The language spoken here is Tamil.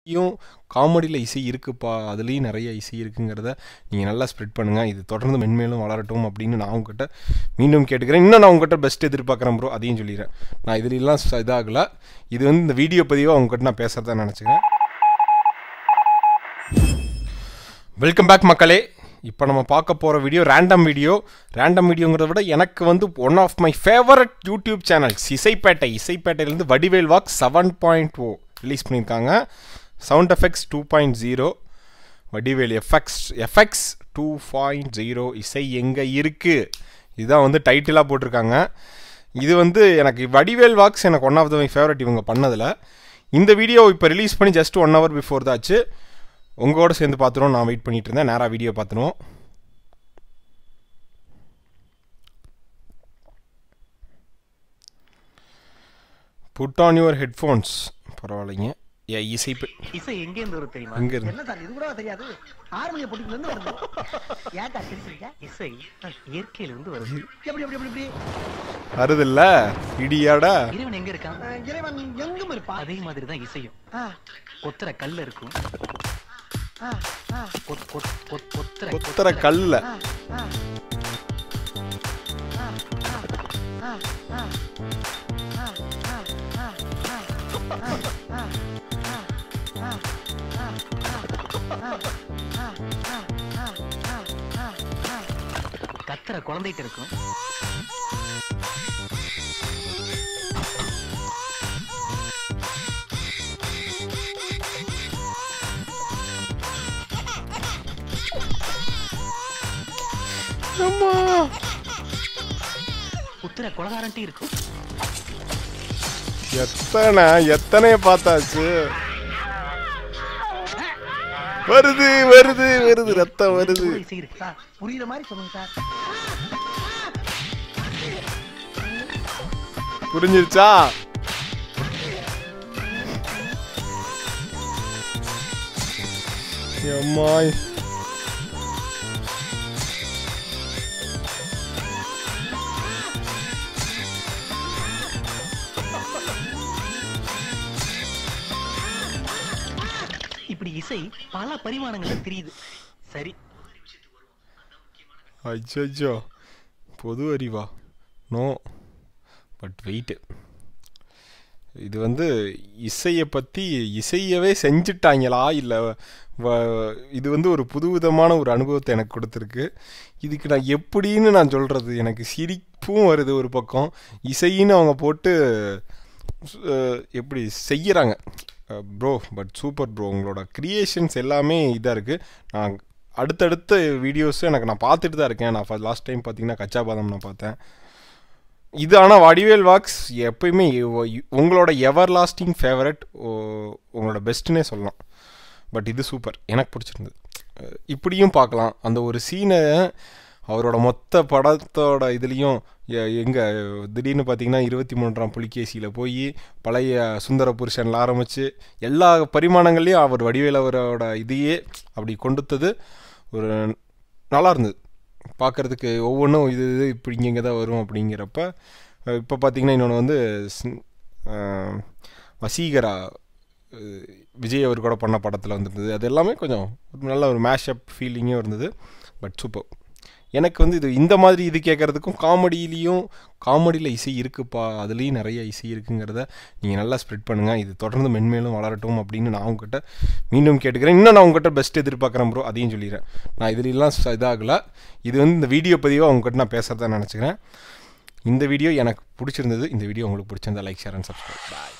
யும் காமெடியில் இசை இருக்குப்பா அதுலேயும் நிறைய இசை இருக்குங்கிறத நீங்கள் நல்லா ஸ்ப்ரெட் பண்ணுங்கள் இது தொடர்ந்து மென்மேலும் வளரட்டும் அப்படின்னு நான் உங்ககிட்ட மீண்டும் கேட்டுக்கிறேன் இன்னும் நான் உங்ககிட்ட பெஸ்ட் எதிர்பார்க்குறேன் ப்ரோ அதையும் சொல்லிடுறேன் நான் இதுலலாம் ச- இதாகல இது வந்து இந்த வீடியோ பதிவாக உங்ககிட்ட நான் பேசுகிறதா நினச்சிக்கிறேன் வெல்கம் பேக் மக்களே இப்போ நம்ம பார்க்க போகிற வீடியோ ரேண்டம் வீடியோ ரேண்டம் வீடியோங்கிறத விட எனக்கு வந்து one of my favourite YouTube channels Isaipettai இசைப்பேட்டையிலேருந்து Vadivel walk seven point O release பண்ணியிருக்காங்க sound effects two point zero Vadivel effects effects two point zero இசை எங்கே இருக்குது இதுதான் வந்து டைட்டிலாக போட்டிருக்காங்க இது வந்து எனக்கு வடிவேல் வாக்ஸ் எனக்கு one of the my favourite இவங்க பண்ணதில் இந்த வீடியோ இப்போ ரிலீஸ் பண்ணி ஜஸ்ட் ஒன் ஹவர் பிஃபோர் தான் ஆச்சு உங்களோட சேர்ந்து பார்த்துருவோம் நான் வெயிட் பண்ணிட்டு இருந்தேன் நேராக வீடியோ பார்த்துருவோம் புட் ஆன் யுவர் ஹெட்ஃபோன்ஸ் பரவாயில்லைங்க ஏ இசை பெ- இசை எங்க இருந்து வரும் தெரியுமா எங்க இருந்து என்ன சார் இது கூட தெரியாது ஆறுமணிய பொட்டிக்குல இருந்து வருது ஏன்டா தெரிஞ்சுங்க இசை இயற்கையில இருந்து வருது எப்படி எப்படி எப்படி எப்படி வருதில்ல இடியாடா இறைவன் எங்க இருக்கான் அஹ் இறைவன் எங்கும் இருப்பான் அதே மாதிரி தான் இசையும் ஆ, கொத்துற கல் இருக்கும் ஆ, ஆ, கொத்- கொத்- கொத்- கொத்துற கொத்துற கல்ல ஆ, ஆ. ஆ, ஆ, ஆ, ஆ, ஆ, ஆ, ஆ, ஆ, ஆ, ஆ, ஆ, கத்துற குழந்தைகிட்ட இருக்கும் அம்மா குத்துற கொலகாரன்ட்டி இருக்கும் எத்தனை எத்தனை பார்த்தாச்சு வருது வருது வருது ரத்தம் வருது கூட இசை இருக்கு சார் புரியுற மாதிரி சொல்லுங்க சார் புரிஞ்சிருச்சா அம்மா இப்படி இசை பல பரிமாணங்கள்ல தெரியுது சரி அச்சோ பொது அறிவா நோ பட் வெயிட்டு இது வந்து இசையை பற்றி இசையவே செஞ்சுட்டாங்களா இல்லை இது வந்து ஒரு புதுவிதமான ஒரு அனுபவத்தை எனக்கு கொடுத்துருக்கு இதுக்கு நான் எப்படின்னு நான் சொல்கிறது எனக்கு சிரிப்பும் வருது ஒரு பக்கம் இசைன்னு அவங்க போட்டு அஹ், எப்படி செய்கிறாங்க ப்ரோ பட் சூப்பர் ப்ரோ உங்களோட க்ரியேஷன்ஸ் எல்லாமே இதாக இருக்குது நான் அடுத்தடுத்த வீடியோஸும் எனக்கு நான் பார்த்துட்டு தான் இருக்கேன் நான் லாஸ்ட் டைம் பார்த்தீங்கன்னா கச்சா பாதம் நான் பார்த்தேன் இது ஆனால் வடிவேல் வாக்ஸ் எப்பயுமே இவ- உங்களோட எவர் லாஸ்டிங் ஃபேவரட் உங்களோட பெஸ்ட்டுன்னே சொல்லலாம் பட் இது சூப்பர் எனக்கு பிடிச்சிருந்தது அஹ் இப்படியும் பார்க்கலாம் அந்த ஒரு சீனை அவரோட மொத்த படத்தோட இதுலேயும் எங்கே திடீர்னு பார்த்தீங்கன்னா இருபத்தி மூன்றாம் புலிகேசியில் போய் பழைய சுந்தர புருஷனில் ஆரம்பித்து எல்லா பரிமாணங்கள்லையும் அவர் வடிவேல் அவரோட இதையே அப்படி கொண்டுத்தது ஒரு நல்லா இருந்தது பார்க்குறதுக்கு ஒவ்வொன்றும் இது இது இப்படி இங்கே தான் வரும் அப்படிங்கிறப்ப இப்போ பார்த்தீங்கன்னா இன்னொன்று வந்து ஸ்- அஹ், வசீகரா அஹ், விஜய் அவர் கூட பண்ண படத்தில் வந்துருந்தது அது எல்லாமே கொஞ்சம் ஒரு நல்ல ஒரு மேஷப் ஃபீலிங்கும் இருந்தது பட் சூப்பர் எனக்கு வந்து இது இந்த மாதிரி இது கேட்குறதுக்கும் காமெடியிலையும் காமெடியில் இசை இருக்குப்பா அதுலேயும் நிறைய இசை இருக்குங்கிறத நீங்கள் நல்லா ஸ்ப்ரெட் பண்ணுங்கள் இது தொடர்ந்து மென்மேலும் வளரட்டும் அப்படின்னு நான் உங்ககிட்ட மீண்டும் கேட்டுக்கிறேன் இன்னும் நான் உங்ககிட்ட பெஸ்ட் எதிர்பார்க்குறேன் ப்ரோ அதையும் சொல்லிடுறேன் நான் இதுலலாம் ச- இதாகல இது வந்து இந்த வீடியோ பதிவாக உங்ககிட்ட நான் பேசுகிறதா நினச்சிக்கிறேன் இந்த வீடியோ எனக்கு பிடிச்சிருந்தது இந்த வீடியோ உங்களுக்கு பிடிச்சிருந்தா like share and subscribe bye